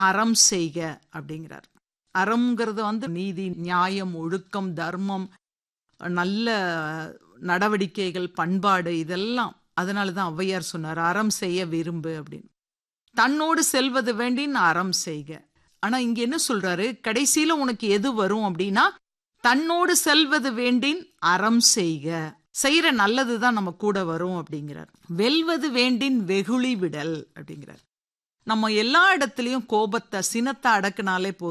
அறம் செய்க அப்படிங்கிறார் அறம்ங்கிறது வந்து நீதி நியாயம் ஒழுக்கம் தர்மம் நல்ல நடவடிக்கைகள் பண்பாடு இதெல்லாம் அதனால தான் ஔவையார் சொன்னார் அறம் செய்ய விரும்பு அப்படின்னு தன்னோடு செல்வது வேண்டின் அறம் செய்க ஆனா இங்க என்ன சொல்றாரு கடைசியில உனக்கு எது வரும் அப்படின்னா தன்னோடு செல்வது வேண்டின் அறம் செய்க செய்யற நல்லதுதான் நம்ம கூட வரும் அப்படிங்கிறார் வெல்வது வேண்டின் வெகுளி விடல் அப்படிங்கிறார் நம்ம எல்லா இடத்துலயும் கோபத்தை சினத்தை அடக்குனாலே போதும்